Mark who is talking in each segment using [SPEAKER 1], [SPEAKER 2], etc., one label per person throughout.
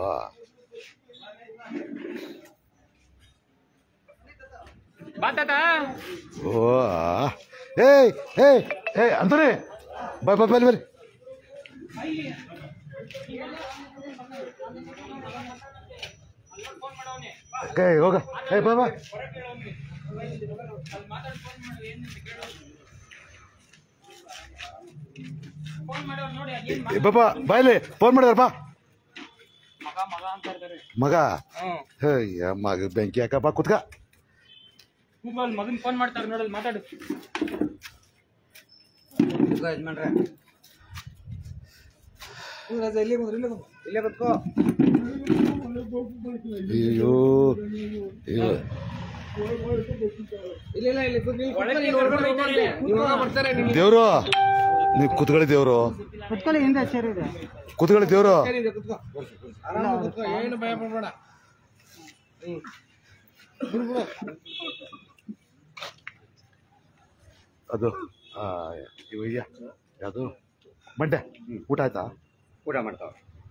[SPEAKER 1] ಬಾ ತಾತ
[SPEAKER 2] ಓ ಏಯ್ ಏಯ್ ಏಯ್ ಅಂತೋನಿ ಬಾಯ್ ಬಾಯ್ ಬಾಯ್ ಬರ್ರಿ ಏಯ್ ಹೋಗ ಏಯ್ ಬಾಯ್ ಬಾಯ್
[SPEAKER 1] ಫೋನ್ ಮಾಡೋ ನೋಡಿ ಏನ್
[SPEAKER 2] ಏ ಬಾಬಾ ಬಾಯ್ಲಿ ಫೋನ್ ಮಾಡಿದಾರ ಬಾ
[SPEAKER 1] ಮಗ ಮಗ ಅಂತ ಇರ್ತಾರೆ
[SPEAKER 2] ಮಗ
[SPEAKER 1] ಹ್ಮ್
[SPEAKER 2] ಹೇಯ್ ಮಗ ಬೆಂಕಿ ಹಾಕ ಬಾ ಕುತ್ಕ
[SPEAKER 1] ಗೂಗಲ್ ಮಗನ್ ಫೋನ್ ಮಾಡ್ತಾರೆ ನೋಡಲ್ ಮಾತಾಡು
[SPEAKER 3] ಯಜಮಾನ್ರೆ ಇಲ್ಲೇ ಕುಂದ್ರು ಇಲ್ಲೇ ಕುಂದ್ರು ಇಲ್ಲೇ ಕುತ್ಕೋ
[SPEAKER 2] ಅಯ್ಯೋ ಅಯ್ಯೋ
[SPEAKER 3] ಇಲ್ಲ ಇಲ್ಲ ಇಲ್ಲಿ ಕುತ್ಕೊ, ಇಲ್ಲಿ ಕುತ್ಕೊ, ನೀನು ಹೊರ್ಗಡೆ ಹೋಗ್ಬಾರ್ದು. ಇವಾಗ ಬರ್ತಾರೆ ನಿಮ್ಗೆ.
[SPEAKER 2] ದೇವ್ರು ನೀವು ಕುತ್ಕೊಳ್ಳಿ ದೇವ್ರು
[SPEAKER 4] ಕುತ್ಕೊಳ್ಳಿ ಹಿಂದೆ ಚೇರ್ ಇದೆ
[SPEAKER 2] ಕುತ್ಕೊಳ್ಳಿ ದೇವ್ರು
[SPEAKER 3] ಏನಿದೆ, ಕುತ್ಕೋ. ಆರಾಮಾಗಿ ಕುತ್ಕೋ, ಏನು ಭಯ ಪಡ್ಬೇಡ ಹ್ಮ್. ಬಿಡು, ಬಿಡು.
[SPEAKER 2] ಅದು ಆ, ಇವ ಇಯ್ಯ. ಯಾವುದು ಮಂಡೆ ಊಟ ಆಯ್ತಾ
[SPEAKER 3] ಊಟ ಮಾಡ್ತಾವ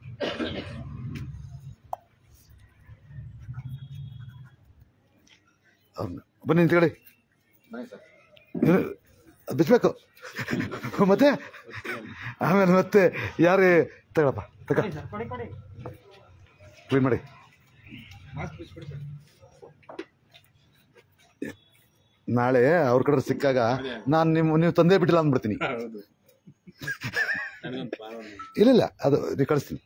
[SPEAKER 2] ಅವ್ನ್ ಬನ್ನಿ ನಿಂತ್ಕೊಳ್ಳಿ
[SPEAKER 3] ಬಾಯ್ ಸರ್
[SPEAKER 2] ಏನು, ಬಿಚ್ಬೇಕು ಮತ್ತೆ ಆಮೇಲೆ ಮತ್ತೆ ಯಾರೇ ತಗೊಳಪ್ಪ ತಗ
[SPEAKER 4] ಕೊಡಿ ಕೊಡಿ
[SPEAKER 2] ಕ್ಲೀನ್ ಮಾಡಿ
[SPEAKER 3] ಮಾಸ್ಕ್ ಬಿಚ್ಬಿಡಿ ಸರ್
[SPEAKER 2] ನಾಳೆ ಅವ್ರ ಕಡೆ ಸಿಕ್ಕಾಗ ನಾನು ನಿಮ್ಮ ನೀವು ತಂದೆ ಬಿಟ್ಟಿಲ್ಲ ಅಂದ್ಬಿಡ್ತೀನಿ
[SPEAKER 3] ಹೌದು ನನಗೊಂದು ಪ್ರಾಬ್ಲಮ್
[SPEAKER 2] ಇಲ್ಲ ಇಲ್ಲ ಅದು ನೀವು ಕಳಿಸ್ತೀನಿ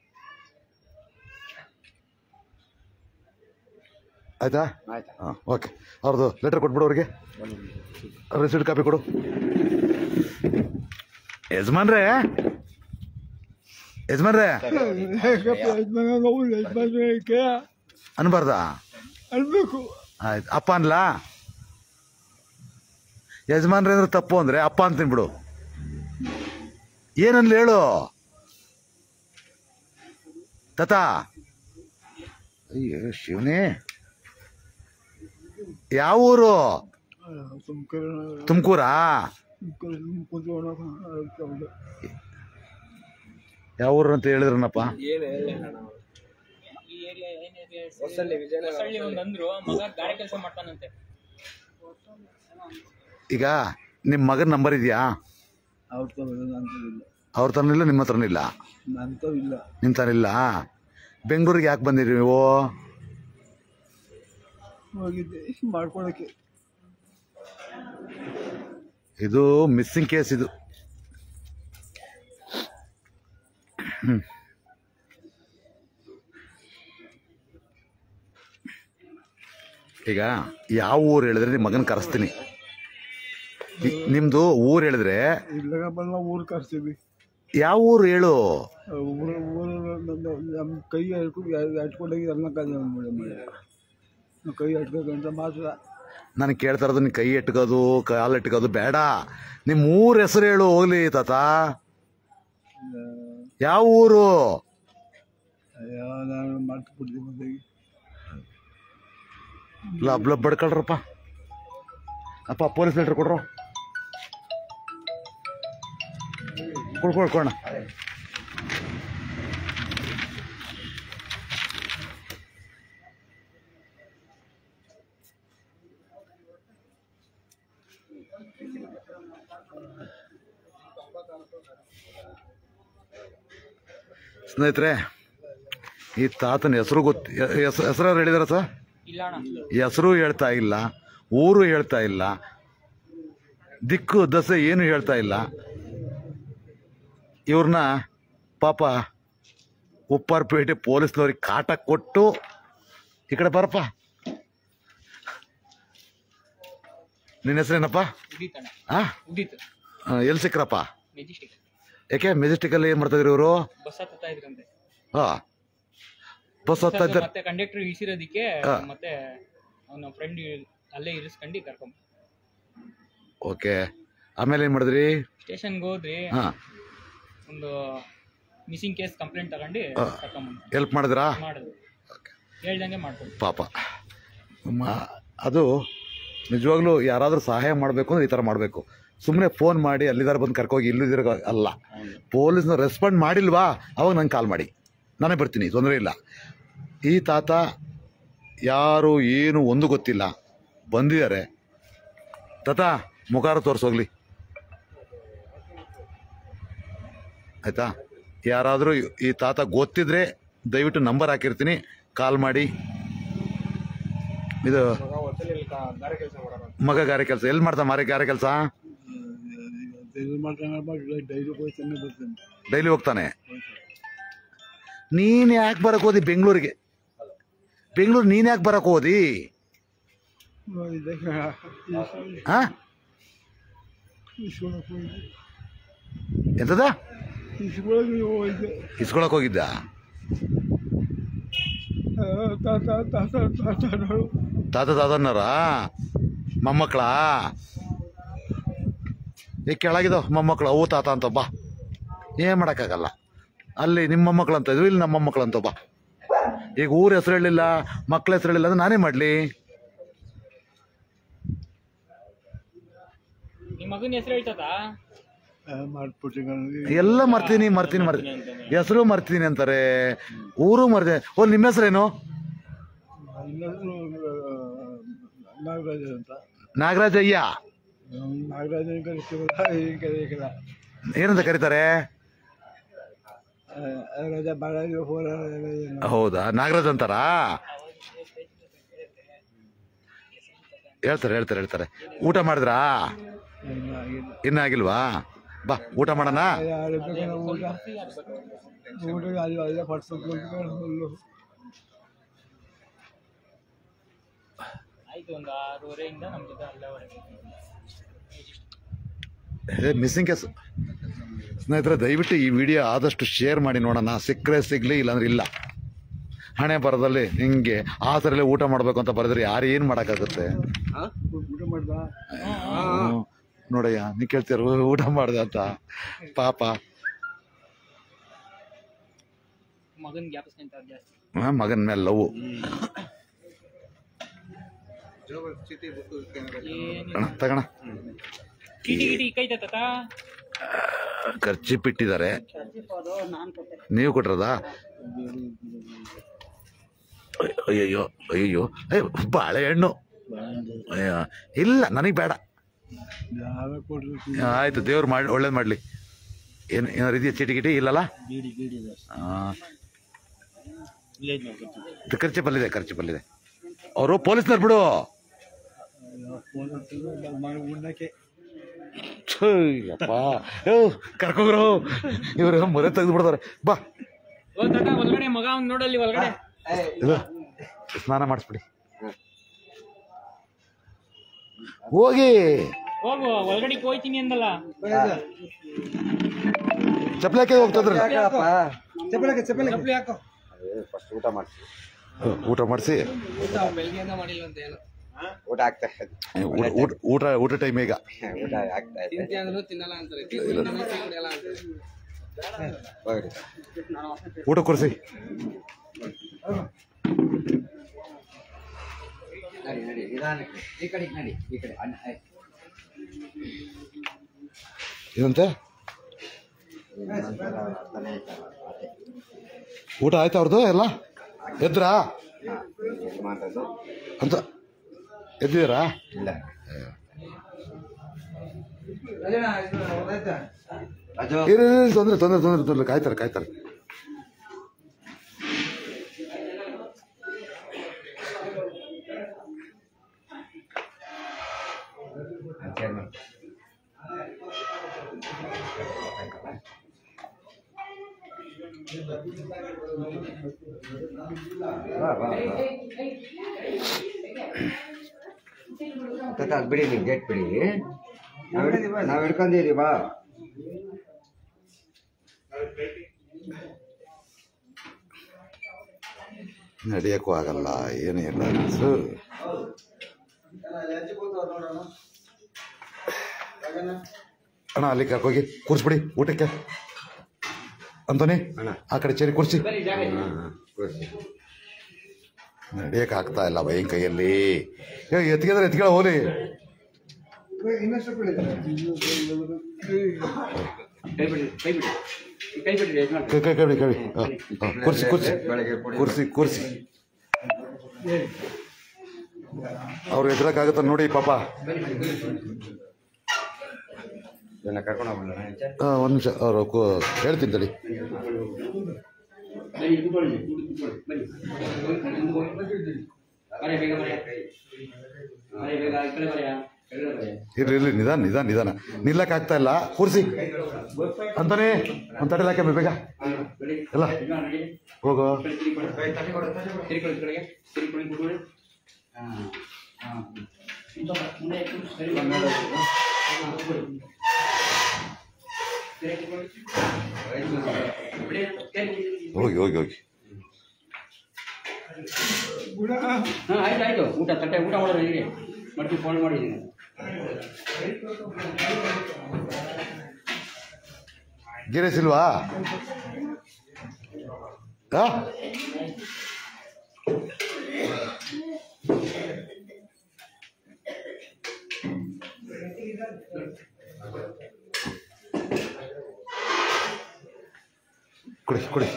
[SPEAKER 2] ಆಯ್ತಾ
[SPEAKER 3] ಆಯ್ತಾ
[SPEAKER 2] ಹಾಂ ಓಕೆ ಅವ್ರದ್ದು ಲೆಟರ್ ಕೊಟ್ಬಿಡು ಅವ್ರಿಗೆ ರಿಸೀಟ್ ಕಾಪಿ ಕೊಡು ಯಜಮಾನ್ರೇ ಯಜಮಾನ್ರೇ ಅನ್ಬಾರ್ದಾ
[SPEAKER 4] ಅನ್ಬೇಕು
[SPEAKER 2] ಆಯ್ತು ಅಪ್ಪ ಅನ್ಲಾ ಯಜಮಾನ್ರೆ ಅಂದ್ರೆ ತಪ್ಪು ಅಂದ್ರೆ ಅಪ್ಪ ಅಂತೀನಿ ಬಿಡು ಏನನ್ಲಿ ಹೇಳು ತತ ಅಯ್ಯೋ ಶಿವನೇ ಯಾವ ಊರು ತುಮಕೂರಾ ಯಾವ ಊರು ಅಂತ ಹೇಳಿದ್ರನಪ್ಪ
[SPEAKER 3] ಏನು ಹೇಳಿಲ್ಲ ನಾವು
[SPEAKER 1] ಈ ಏರಿಯಾ ಏನ್ ಏರಿಯಾ
[SPEAKER 3] ಹೊಸಳ್ಳಿ ವಿಜಯನಗರ
[SPEAKER 1] ಹೊಸಳ್ಳಿ ಒಂದ್ ಅಂದ್ರು ಮಗ ಗಾಡಿ ಕೆಲಸ ಮಾಡ್ತಾನಂತೆ
[SPEAKER 2] ಈಗ ನಿಮ್ಮ ಮಗನ ನಂಬರ್ ಇದೆಯಾ
[SPEAKER 4] ಅವ್ರ ಅಂತದಿಲ್ಲ
[SPEAKER 2] ಅವ್ರ ತರನಿಲ್ಲ ನಿಮ್ಮ ಹತ್ರನಿಲ್ಲ
[SPEAKER 4] ಅಂತವಿಲ್ಲ
[SPEAKER 2] ನಿಮ್ಮ ತರನಿಲ್ಲ ಬೆಂಗಳೂರಿಗೆ ಯಾಕೆ ಬಂದಿರಿ ನೀವು
[SPEAKER 4] ಹೋಗಿದ್ದೆ ಮಾಡ್ಕೊಳಕ್ಕೆ
[SPEAKER 2] ಇದು ಮಿಸ್ಸಿಂಗ್ ಕೇಸ್ ಇದು ಹ್ಮ್. ಈಗ ಯಾವ ಊರು ಹೇಳಿದ್ರೆ ನಿಮ್ಮ ಮಗನ ಕರೆಸ್ತೀನಿ ನಿ- ನಿಮ್ದು ಊರು ಹೇಳಿದ್ರೆ
[SPEAKER 4] ಇಲ್ಲಾಗ ಬಂದ ಊರು ಕರ್ಸ್ತೀವಿ
[SPEAKER 2] ಯಾವ ಊರು ಹೇಳು
[SPEAKER 4] ಊರು ಊರು ನಮ್ಮ ನಮ್ಮ ಕೈ ಹಿಡ್ಕೊಂಡು ಹಟ್ಕೊಂಡೋಗಿ ಎಲ್ಲ ಕಾಲ ನಾವು ಕೈ ಹಟ್ಬೇಕಂತ ಮಾತ್ರ
[SPEAKER 2] ನಾನು ಕೇಳ್ತಾ ಇರೋದು ನೀನು ಕೈ ಇಟ್ಕೋದು ಕಾಲು ಇಟ್ಕೋದು ಬೇಡ ನಿಮ್ಮ ಊರ ಹೆಸರು ಹೇಳು ಹೋಗ್ಲಿ ತಾತ ಯಾವ ಊರು
[SPEAKER 4] ಅಯ್ಯೋ ನಾನು ಮಾಡ್ತು ಬಿಡ್ತೀವಿ ಮದುವೆಗೆ
[SPEAKER 2] ಲಬ್ ಲಬ್ ಬಡ್ಕೊಳ್ರಪ್ಪ ಅಪ್ಪ ಪೊಲೀಸ್ ಲೆಟ್ರ್ ಕೊಡ್ರು ಕೊಡ್ಕೊಳ್ ಕೊಡೋಣ ಸ್ನೇಹಿತರೆ ಈ ತಾತನ ಹೆಸರು ಗೊತ್ತು ಹೆಸರು ಹೇಳಿದಾರ ಸರ್
[SPEAKER 1] ಇಲ್ಲ ಅಣ್ಣ
[SPEAKER 2] ಹೆಸರು ಹೇಳ್ತಾ ಇಲ್ಲ ಊರು ಹೇಳ್ತಾ ಇಲ್ಲ ದಿಕ್ಕು ದಸೆ ಏನು ಹೇಳ್ತಾ ಇಲ್ಲ ಇವ್ರನ್ನ ಪಾಪ ಉಪ್ಪಾರಪೇಟೆ ಪೊಲೀಸ್ನವ್ರಿಗೆ ಕಾಟ ಕೊಟ್ಟು ಈ ಕಡೆ ಬರಪ್ಪ ನಿನ್ನ ಹೆಸರೇನಪ್ಪ
[SPEAKER 1] ಉದಿತ್ ಅಣ್ಣ
[SPEAKER 2] ಆ
[SPEAKER 1] ಉದಿತ್
[SPEAKER 2] ಎಲ್ಲಿ ಸಿಕ್ರಪ್ಪ
[SPEAKER 1] ಮೆಜೆಸ್ಟಿಕ್
[SPEAKER 2] ಯಾಕೆ ಮೆಜೆಸ್ಟಿಕಲ್ಲಿ ಏನು ಮಾಡ್ತಾ ಇದ್ರಿ ಇವರು
[SPEAKER 1] ಬಸ್ ಹತ್ತಾ ಇದ್ರಂತೆ
[SPEAKER 2] ಹಾ ಬಸ್ ಹತ್ತಾ ಇದ್ದಾರೆ
[SPEAKER 1] ಮತ್ತೆ ಕಂಡಕ್ಟರ್ ಇಳಿಸಿರೋದಕ್ಕೆ
[SPEAKER 2] ಹಾ.
[SPEAKER 1] ಮತ್ತೆ ಅವನ ಫ್ರೆಂಡ್ ಅಲ್ಲೇ ಇರಿಸ್ಕೊಂಡು ಕರ್ಕೊಂಡ್
[SPEAKER 2] ಓಕೆ ಆಮೇಲೆ ಏನು ಮಾಡಿದ್ರಿ
[SPEAKER 1] ಸ್ಟೇಷನ್ಗೆ ಹೋದ್ರಿ
[SPEAKER 2] ಹಾಂ
[SPEAKER 1] ಒಂದು ಮಿಸ್ಸಿಂಗ್ ಕೇಸ್ ಕಂಪ್ಲೇಂಟ್ ತಗೊಂಡು
[SPEAKER 2] ಹಾ.
[SPEAKER 1] ಕರ್ಕೊಂಬಂದು
[SPEAKER 2] ಹೆಲ್ಪ್ ಮಾಡಿದ್ರಾ
[SPEAKER 1] ಮಾಡಿದ್ವಿ ಹೇಳ್ದಂಗೆ ಮಾಡ್ಕೊಂಡು
[SPEAKER 2] ಪಾಪ ಮ- ಅದು ನಿಜವಾಗ್ಲೂ ಯಾರಾದರೂ ಸಹಾಯ ಮಾಡಬೇಕು ಅಂದ್ರೆ ಈ ಥರ ಮಾಡಬೇಕು ಸುಮ್ಮನೆ ಫೋನ್ ಮಾಡಿ ಅಲ್ಲಿದ್ದಾರೆ ಬಂದು ಕರ್ಕೋಗಿ ಇಲ್ಲಿದ್ದೀರ ಅಲ್ಲ ಪೊಲೀಸ್ನ ರೆಸ್ಪಾಂಡ್ ಮಾಡಿಲ್ವಾ ಅವಾಗ ನಂಗೆ ಕಾಲ್ ಮಾಡಿ ನಾನೇ ಬರ್ತೀನಿ ತೊಂದರೆ ಇಲ್ಲ ಈ ತಾತ ಯಾರು ಏನು ಒಂದು ಗೊತ್ತಿಲ್ಲ ಬಂದಿದ್ದಾರೆ ತಾತ ಮುಖಾರ ತೋರಿಸೋಗ್ಲಿ ಆಯ್ತಾ ಯಾರಾದರೂ ಈ ತಾತ ಗೊತ್ತಿದ್ರೆ ದಯವಿಟ್ಟು ನಂಬರ್ ಹಾಕಿರ್ತೀನಿ ಕಾಲ್ ಮಾಡಿ ಇದು
[SPEAKER 3] ಮಗ ಹೋಟೆಲ್ ಇಲ್ಲಿ ಗಾರೆ ಕೆಲಸ ಮಾಡೋರು
[SPEAKER 2] ಮಗ ಗಾರೆ ಕೆಲಸ ಎಲ್ಲಿ ಮಾಡ್ತಾ ಮಾರಿ ಗಾರೆ ಕೆಲಸ
[SPEAKER 4] ಇದು ಮಾಡ್ತಾನೆ ಮಾಡಿ ಡೈಲಿ ಹೋಗ್ತಾನೆ ಬರ್ತಾನೆ
[SPEAKER 2] ಡೈಲಿ ಹೋಗ್ತಾನೆ ನೀನು ಯಾಕೆ ಬರಕ್ ಹೋದಿ ಬೆಂಗಳೂರಿಗೆ ಬೆಂಗಳೂರು ನೀನು ಯಾಕೆ ಬರಕ್ ಹೋದಿ
[SPEAKER 4] ಇದಕ್ಕೆ
[SPEAKER 2] ಹಾ
[SPEAKER 4] ಇಸ್ಕೊಳಕ್ಕೆ ಹೋಗಿದ್ದೆ
[SPEAKER 2] ಎಂತದ
[SPEAKER 4] ಇಸ್ಕೊಳಕ್ಕೆ ಹೋಗಿದ್ದೆ
[SPEAKER 2] ಇಸ್ಕೊಳಕ್ ಹೋಗಿದ್ದ
[SPEAKER 4] ಆ, ತಾತ ತಾತ ತಾತನವರು
[SPEAKER 2] ತಾತ ತಾತನ್ನರ ಮೊಮ್ಮಕ್ಕಳ ಈಗ ಕೆಳಗಿದಾವ ಮೊಮ್ಮಕ್ಕಳು ಅವು ತಾತ ಅಂತ ಬಾ ಏನು ಮಾಡೋಕ್ಕಾಗಲ್ಲ ಅಲ್ಲಿ ನಿಮ್ಮ ಮೊಮ್ಮಕ್ಕಳು ಅಂತ ಇದ್ವು ಇಲ್ಲಿ ನಮ್ಮ ಮೊಮ್ಮಕ್ಕಳು ಅಂತ ಬಾ ಈಗ ಊರ ಹೆಸರು ಹೇಳಿಲ್ಲ ಮಕ್ಳ ಹೆಸರು ಹೇಳಿಲ್ಲ ಅಂದ್ರೆ ನಾನೇ ಮಾಡಲಿ
[SPEAKER 1] ನಿಮ್ಮ ಮಗನ ಹೆಸರು ಹೇಳ್ತದಾ
[SPEAKER 4] ಮಾಡ್ಬಿಟ್ಟು
[SPEAKER 2] ಎಲ್ಲ ಮರ್ತೀನಿ ಮರ್ತೀನಿ ಮರ್ತೀನಿ ಹೆಸರು ಮರ್ತೀನಿ ಅಂತಾರೆ ಊರು ಮರ್ತೀನಿ ಓ ನಿಮ್ಮ ಹೆಸರೇನು
[SPEAKER 4] ನಾಗರಾಜ ಅಂತ
[SPEAKER 2] ನಾಗರಾಜಯ್ಯ
[SPEAKER 4] ನಾಗರಾಜ ಕರಿತೀವಲ್ಲ ಈಗ ಕರೆಯಕ್ಕಿಲ್ಲ
[SPEAKER 2] ಏನಂತ ಕರೀತಾರೆ
[SPEAKER 4] ರಜಾ ಬಾಳಾಜಿ ಹೋರ
[SPEAKER 2] ಹೌದಾ ನಾಗರಾಜ್ ಅಂತಾರಾ ಹೇಳ್ತಾರೆ ಹೇಳ್ತಾರೆ ಹೇಳ್ತಾರೆ ಊಟ ಮಾಡಿದ್ರಾ ಇನ್ನ ಆಗಿಲ್ವಾ ಬಾ ಊಟ ಮಾಡೋಣ
[SPEAKER 4] ಯಾರು ಬೇಕಾದ್ರೆ ಊಟ ಊಟ ಅಲ್ಲಿ ಅಲ್ಲೇ ಪಡ್ಸ್ಕೊಂಡು
[SPEAKER 1] ಆಯ್ತು ಒಂದು ಆರೂವರೆಯಿಂದ ನಮ್ಮ ಜೊತೆ ಅಲ್ಲವರೆಗೆ
[SPEAKER 2] ಮಿಸ್ಸಿಂಗ್ ಕೇಸ್ ಸ್ನೇಹಿತರೆ ದಯವಿಟ್ಟು ಈ ವಿಡಿಯೋ ಆದಷ್ಟು ಶೇರ್ ಮಾಡಿ ನೋಡೋಣ ಸಿಕ್ಕರೆ ಸಿಗ್ಲಿ ಇಲ್ಲಾಂದ್ರೆ ಇಲ್ಲ ಹಣೆ ಬರದಲ್ಲಿ ಹಿಂಗೆ ಆ ಥರಲ್ಲೇ ಊಟ ಮಾಡಬೇಕು ಅಂತ ಬರೆದ್ರೆ ಯಾರು ಏನು ಮಾಡೋಕ್ಕಾಗುತ್ತೆ
[SPEAKER 4] ಊಟ ಮಾಡ್ದ
[SPEAKER 2] ಹ್ಮ್. ನೋಡಯ್ಯ ನೀ ಕೇಳ್ತೀರ ಊಟ ಮಾಡ್ದೆ ಅಂತ ಪಾಪ
[SPEAKER 1] ಮಗನ್ ಜ್ಞಾಪಿಸ್ಕೊಂತಾರೆ ಜಾಸ್ತಿ
[SPEAKER 2] ಆ, ಮಗನ ಮೇಲೆ ಲವ್
[SPEAKER 1] ಏನು
[SPEAKER 2] ಅಣ್ಣ ತಗೋಣ
[SPEAKER 1] ಕಿಟಿ ಕಿಟಿ ಕೈತ ತಾತ
[SPEAKER 2] ಖರ್ಚಿ ಬಿಟ್ಟಿದ್ದಾರೆ ನೀವು ಕೊಟ್ರದಾ ಅಯ್ಯಯ್ಯೋ ಅಯ್ಯಯ್ಯೋ ಏ ಬಾಳೆಹಣ್ಣು ಅಯ್ಯ, ಇಲ್ಲ ನನಗೆ ಬೇಡ
[SPEAKER 4] ಯಾರ ಕೊಡ್ರಿ
[SPEAKER 2] ಆಯ್ತು ದೇವ್ರು ಮಾಡಿ ಒಳ್ಳೇದು ಮಾಡಲಿ ಏನು ಏನಾರು ಇದೆಯಾ ಚೀಟಿ ಗಿಟಿ ಇಲ್ಲಲ್ಲ ಆ. ಇದು ಖರ್ಚು ಬಲ್ಲಿದೆ ಖರ್ಚು ಬಲ್ಲಿದೆ ಅವರು ಪೊಲೀಸ್ನವ್ರು ಬಿಡು
[SPEAKER 4] ಫೋನ್ ಮಾಡಿ ಉಣ್ಣಕ್ಕೆ
[SPEAKER 2] ಛೇ, ಯಪ್ಪ ಏ ಕರ್ಕೋಗ್ರು ಇವ್ರು ಮೊರೆ ತೆಗೆದು ಬಿಡ್ತಾರೆ ಬಾ
[SPEAKER 1] ಓ ತಾತ ಒಳಗಡೆ ಮಗ ಅವ್ನು ನೋಡಲ್ಲಿ ಒಳಗಡೆ
[SPEAKER 2] ಇದು ಸ್ನಾನ ಮಾಡಿಸ್ಬಿಡಿ ಹೋಗಿ
[SPEAKER 1] ಹೋಗು ಒಳಗಡೆ ಹೋಯ್ತೀನಿ ಅಂದಲ್ಲ
[SPEAKER 2] ಚಪ್ಪಲಾಕೆ ಹೋಗ್ತದ್ರ
[SPEAKER 3] ಚಪ್ಪಲಿಗೆ ಚಪ್ಪಲಿ ಹಾಕೋ
[SPEAKER 2] ಊಟ ಮಾಡಿಸಿ
[SPEAKER 3] ಊಟ ಬೆಳಗ್ಗೆಯಿಂದ ಮಾಡಿಲ್ಲ ಅಂತ ಏನು
[SPEAKER 5] ಊಟ ಆಗ್ತಾ ಇದೆ
[SPEAKER 2] ಊಟ ಊಟ ಊಟ ಊಟ ಟೈಮ್ ಈಗ
[SPEAKER 5] ಊಟ ಆಗ್ತಾ ಇದೆ
[SPEAKER 3] ತಿಂತಿ ಅಂದ್ರು ತಿನ್ನಲ್ಲ ಅಂತಾರೆ ತಿಂದ್ರೆ ಕುಡಿಯಲ್ಲ ಅಂತಾರೆ
[SPEAKER 5] ಹೋಗ್ರಿ
[SPEAKER 2] ಊಟ ಕೊಡಿಸಿ
[SPEAKER 5] ನಡಿ ನಡಿ ನಿಧಾನಕ್ಕೆ ಈ ಕಡೆ ನಡಿ ಈ ಕಡೆ ಅಣ್ಣ ಆಯ್ತು.
[SPEAKER 2] ಏನಂತೆ
[SPEAKER 5] ಇನ್ನೊಂದ್ಸಲ ತಾನೇ ಆಯ್ತಲ್ಲ, ಅದೇ.
[SPEAKER 2] ಊಟ ಆಯ್ತಾ ಅವ್ರದ್ದು ಎಲ್ಲ ಎದ್ರಾ
[SPEAKER 5] ಹಾ, ಎಲ್ಲಿ ಮಾತಾಡೋದು
[SPEAKER 2] ಅಂತ ಎದ್ದಿದ್ದೀರಾ
[SPEAKER 5] ಇಲ್ಲ ರಾಜು
[SPEAKER 2] ಇರಿ ತೊಂದರೆ ತೊಂದರೆ ತೊಂದರೆ ತೊಂದರೆ ಕಾಯ್ತಾರೆ ಕಾಯ್ತಾರೆ
[SPEAKER 5] ಚೇರ್ಮನ್ ಬಾ, ಬಾ, ಬಾ. ತಾತ, ಅದ್ ಬಿಡಿ ನೀವು ಗೇಟ್ ಬಿಡಿ ನಾವ್ ಹಿಡ್- ನಾವ್ ಹಿಡ್ಕೊಂಡಿರಿ ಬಾ
[SPEAKER 2] ನಡೆಯೋಕ್ಕೂ ಆಗಲ್ಲ ಏನೂ ಇಲ್ಲ ಸೊ ಅಣ್ಣ ಅಲ್ಲಿ ಕರ್ಕೋಗಿ ಕೂರಿಸ್ಬಿಡಿ ಊಟಕ್ಕೆ ಅಂತೋನಿ
[SPEAKER 5] ಅಣ್ಣ.
[SPEAKER 2] ಆ ಕಡೆ ಚೇರಿ ಕೂರಿಸಿ
[SPEAKER 5] ಹಾ, ಹಾ, ಕೂರ್ಸಿ.
[SPEAKER 2] ನಡೆಯಕ್ಕೆ ಆಗ್ತಾ ಇಲ್ಲ ಬೈನ್ ಕೈಯಲ್ಲಿ ಏ ಎತ್ಕಿದ್ರೆ ಎತ್ಕೊಳ್ಳ ಹೋಲಿ
[SPEAKER 5] ಕೈ ಬಿಡಿ ಕೈ ಬಿಡಿ ಕೈ ಬಿಡ್ರಿ ಯಜಮಾನ್
[SPEAKER 2] ಕೈ ಕೈ ಕೈ ಬಿಡಿ, ಕೈ ಬಿಡಿ. ಹಾ, ಹಾ, ಕೂರ್ಸಿ ಕೂರ್ಸಿ
[SPEAKER 5] ಬೆಳಗ್ಗೆ ಪುಡಿ
[SPEAKER 2] ಕೂರ್ಸಿ ಕೂರ್ಸಿ ಅವ್ರು ಎದುರಕ್ಕಾಗತ್ತ ನೋಡಿ ಪಾಪ
[SPEAKER 5] ಇದನ್ನ ಕರ್ಕೊಂಡು ಹೋಗ್ಬಿಡೋಣ ಆಯ್ತಾ?
[SPEAKER 2] ಆ, ಒಂದ್ ನಿಮಿಷ ಅವ್ರು ಕೂ- ಹೇಳ್ತೀನಿ ತಡಿ
[SPEAKER 5] ಬನ್ನಿ ಕೂತ್ಕೊಳ್ಳಿ ಕೂತ್ಕೊಳ್ಳಿ ಬನ್ನಿ ಬರೀ ಬೇಗ ಬರೀ ಬರೀ ಬೇಗ ಈ ಕಡೆ ಬರೀ ಕೆಳಗಡೆ ಬರೀ
[SPEAKER 2] ಇರ್ಲಿ ಇರ್ಲಿ ನಿಧಾನ ನಿಧಾನ ನಿಧಾನ ನಿಲ್ಲಕ್ ಆಗ್ತಾ ಇಲ್ಲ ಕೂರ್ಸಿ ಅಂತಾನೆ ಒಂದ್ ತಡೆಲ್ ಹಾಕೆ ಬೇಗ
[SPEAKER 5] ಬಿಡಿ
[SPEAKER 2] ಎಲ್ಲ
[SPEAKER 5] ಯಜಮಾನ್ ನಡಿ
[SPEAKER 2] ಹೋಗೋ
[SPEAKER 5] ತಿರ್ಕೊಳ್ಳಿ ತಿರ್ಕೊಳ್ಳಿ ಕಡೆಗೆ ತಿರ್ಕೊಳ್ಳಿ ಕೂತ್ಕೊಳ್ಳಿ ಹಾಂ ಹಾಂ ಮುಂದೆ ಕೂತ್ಕೊಳ್ಳಿ. ಸರಿ ಬಂದ್ಮೇಲೆ ಹೋಗ್ಬೇಕು. ಹಾಂ, ಕೂತ್ಕೊಳ್ಳಿ. ಸರಿ, ಕೂತ್ಕೊಳ್ಳಿ. ಬಿಡಿ, ಸರಿ.
[SPEAKER 2] ಹೋಗಿ ಹೋಗಿ ಹೋಗಿ
[SPEAKER 5] ಹಾಂ ಆಯ್ತು ಆಯ್ತು ಊಟ ತಟ್ಟೆ ಊಟ ಮಾಡೋದು ಹೇಗೆ ಮಡ್ಕಿ ಫೋನ್ ಮಾಡಿದ್ದೀನಿ
[SPEAKER 2] ಗಿರೀಶ್ ಇಲ್ವಾ ಆ? ಕುಡಿ ಕುಡಿ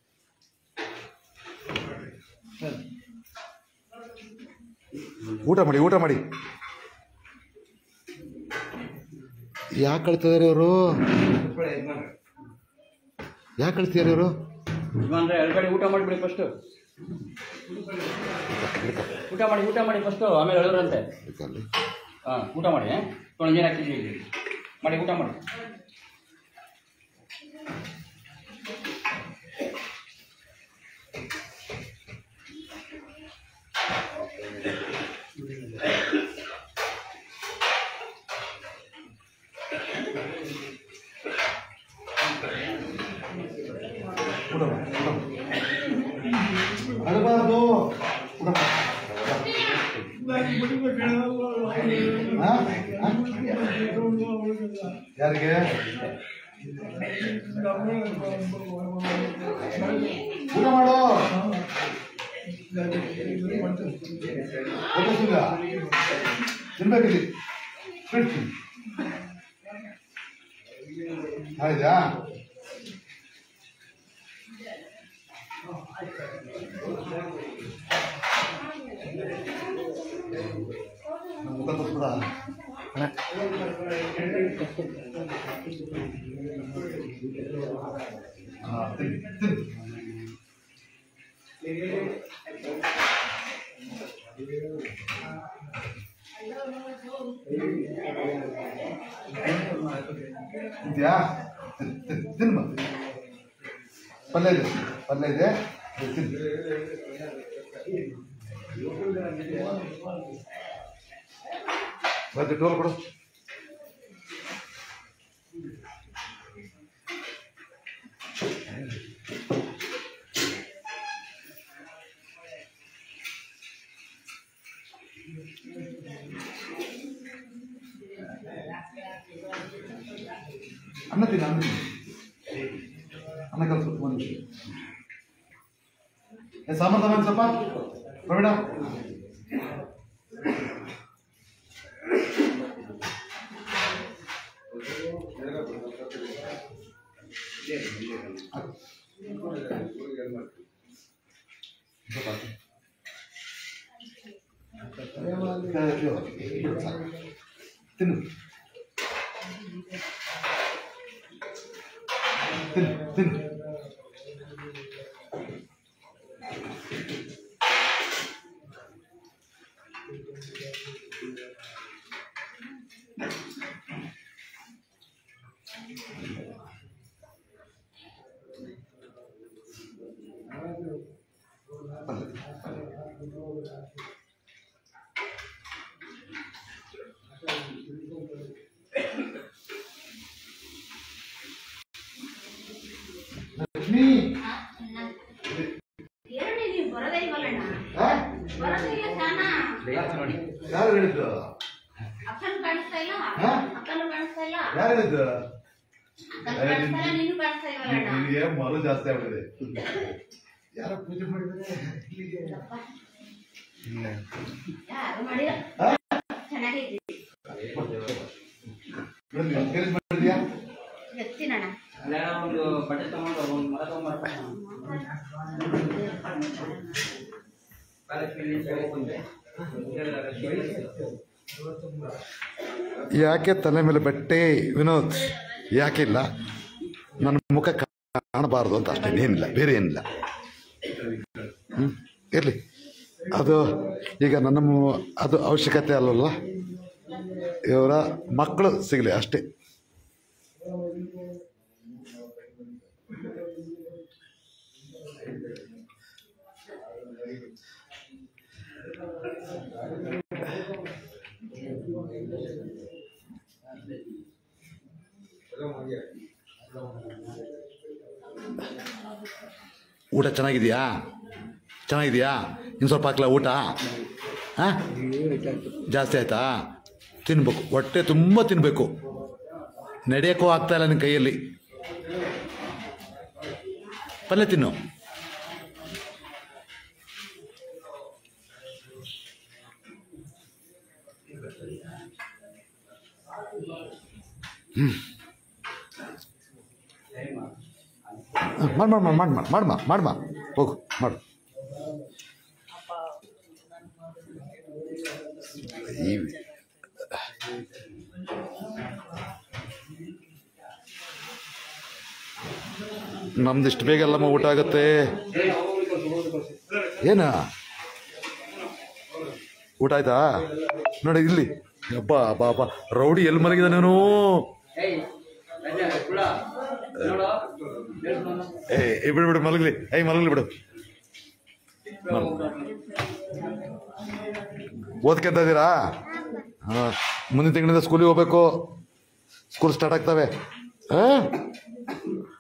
[SPEAKER 2] ಊಟ ಮಾಡಿ ಊಟ ಮಾಡಿ ಯಾಕೆ ಕಳ್ತಿದಾರೆ ಇವರು ಯಾಕೆ ಕಳ್ತಿದಾರೆ ಇವರು
[SPEAKER 5] ಯಜಮಾನ್ರೆ ಎಳ್ಗಡೆ ಊಟ ಮಾಡಿಬಿಡಿ ಫಸ್ಟು ಊಟ ಮಾಡಿ ಊಟ ಮಾಡಿ ಫಸ್ಟು ಆಮೇಲೆ ಹೇಳೋರಂತೆ ಹಾಂ ಊಟ ಮಾಡಿ ತೊಗೊಂಡು ನೀರು ಹಾಕಿದ್ವಿ ಇಲ್ಲಿ. ಮಾಡಿ ಊಟ ಮಾಡಿ
[SPEAKER 2] ಅಳಬಾರ್ದು ಯಾರಿಗೆ ಊಟ ಮಾಡು ಊಟ ಸಿಗ ತಿನ್ಬೇಕಿಲ್ಲಿ ಸ್ವೀಟ್ ತಿನ್ನು. ಆಯ್ತಾ ಮುಖ ತೋರಿಸ್ಬಿಡ ಅಣ್ಣ ಹಾ, ತಿನ್ನು, ತಿನ್ನು. ಇದೆಯಾ ತಿನ್ನು, ತಿನ್ನು, ತಿನ್ನು ಮತ್ತೆ ಪಲ್ಯ ಇದೆ ಪಲ್ಯ ಇದೆ ಇದು ತಿನ್ನು ಮತ್ತೆ ಟೋಲ್ ಕೊಡು ಅನ್ನ ತಿನ್ನ ಅನ್ನ ತಿನ್ನು ಅನ್ನ ಕಲ್ಸು ಒಂದು ನಿಮಿಷ ಏ ಸಾಂಬಾರ್ ತಗೊಂಡು ಸ್ವಲ್ಪ ಪ್ರವೀಣ ತಿನ್ನು ತಿನ್ನು ತಿನ್ನು ಲಕ್ಷ್ಮಿ
[SPEAKER 6] ಎರಡು ನೀವು ಬರೋದೇ ಇಲ್ವಲ್ಲಣ್ಣ
[SPEAKER 2] ಆ?
[SPEAKER 6] ಬರೋದೇ ಇಲ್ಲ ಶಾನ
[SPEAKER 2] ಯಾರು ಹೇಳಿದ್ದು
[SPEAKER 6] ಅಕ್ಕನು ಕಾಣಿಸ್ತಾ ಇಲ್ಲ
[SPEAKER 2] ಹಾ?
[SPEAKER 6] ಅಕ್ಕನು ಕಾಣಿಸ್ತಾ ಇಲ್ಲ
[SPEAKER 2] ಯಾರು ಹೇಳಿದ್ದು
[SPEAKER 6] ಅಕ್ಕನು ಕಾಣಿಸ್ತಾ ಇಲ್ಲ ನೀನು ಕಾಣಿಸ್ತಾ ಇಲ್ವಲ್ಲಣ್ಣ
[SPEAKER 2] ನಿನಗೆ ಮರು ಜಾಸ್ತಿ ಆಗ್ಬಿಟ್ಟಿದೆ ಯಾರೋ ಪೂಜೆ ಮಾಡಿದ್ದಾರೆ ಇಲ್ಲಿಗೆ ಇಲ್ಲೇ.
[SPEAKER 6] ಯಾರು ಮಾಡಿಲ್ಲ ಚೆನ್ನಾಗೈತಿ
[SPEAKER 2] ಮೇಡಮ್, encourage ಮಾಡಿದ್ಯಾ
[SPEAKER 6] ಎತ್ತಿನಣ್ಣ
[SPEAKER 5] ಅಲ್ಲ ಒಂದು ಬಟ್ಟೆ ಬಟ್ಟೆ ತಗೊಂಡು ಒಂದು ಮರ ತಗೊಂಡ್ಬರ್ತಾನೆ
[SPEAKER 2] ಯಾಕೆ ತಲೆ ಮೇಲೆ ಬಟ್ಟೆ ವಿನೋದ್ ಯಾಕಿಲ್ಲ ನನ್ನ ಮುಖ ಕಾಣಬಾರ್ದು ಅಂತ ಅಷ್ಟೇ ಏನಿಲ್ಲ ಬೇರೆ ಏನಿಲ್ಲ ಹ್ಮ್ ಇರಲಿ ಅದು ಈಗ ನನ್ನ ಮು- ಅದು ಅವಶ್ಯಕತೆ ಅಲ್ಲಲ್ಲ ಇವರ ಮಕ್ಕಳು ಸಿಗಲಿ ಅಷ್ಟೇ ಊಟ ಚೆನ್ನಾಗಿದೆಯಾ ಚೆನ್ನಾಗಿದೆಯಾ ಇನ್ನು ಸ್ವಲ್ಪ ಹಾಕ್ಲಾ ಊಟ ಹಾಂ ಜಾಸ್ತಿ ಆಯ್ತಾ ತಿನ್ಬೇಕು ಹೊಟ್ಟೆ ತುಂಬ ತಿನ್ನಬೇಕು ನಡೆಯೋಕ್ಕೂ ಆಗ್ತಾ ಇಲ್ಲ ನಿನ್ನ ಕೈಯಲ್ಲಿ ಪಲ್ಯ ತಿನ್ನು ಮಾಡಿ ಮಾಡಿ ಮಾಡಿ ಮಾಡಿ ಮಾಡಮ್ಮ ಮಾಡಮ್ಮ ಹೋಗು ಮಾಡು ಈ ನಮ್ದು ಇಷ್ಟು ಬೇಗ ಎಲ್ಲಮ್ಮ ಊಟ ಆಗುತ್ತೆ ಏನ ಊಟ ಆಯ್ತಾ ನೋಡಿ ಇಲ್ಲಿ ಅಬ್ಬಾ ಅಬ್ಬಾ ಅಬ್ಬಾ ರೌಡಿ ಎಲ್ಲಿ ಮಲಗಿದಾನೇನೋ
[SPEAKER 5] ಏಯ್ ರಜಾ ಕುಳ ನೋಡು ಹೇಳ್ಕೊಂಡು
[SPEAKER 2] ಏ ಏ, ಬಿಡು ಬಿಡು ಮಲಗಲಿ ಏಯ್ ಮಲಗಲಿ ಬಿಡು ಓದ್ಕೊಂತ ಇದ್ದೀರಾ ಹಾಂ ಮುಂದಿನ ತಿಂಗಳಿಂದ ಸ್ಕೂಲಿಗೆ ಹೋಗ್ಬೇಕು ಸ್ಕೂಲ್ ಸ್ಟಾರ್ಟ್ ಆಗ್ತವೆ ಹಾಂ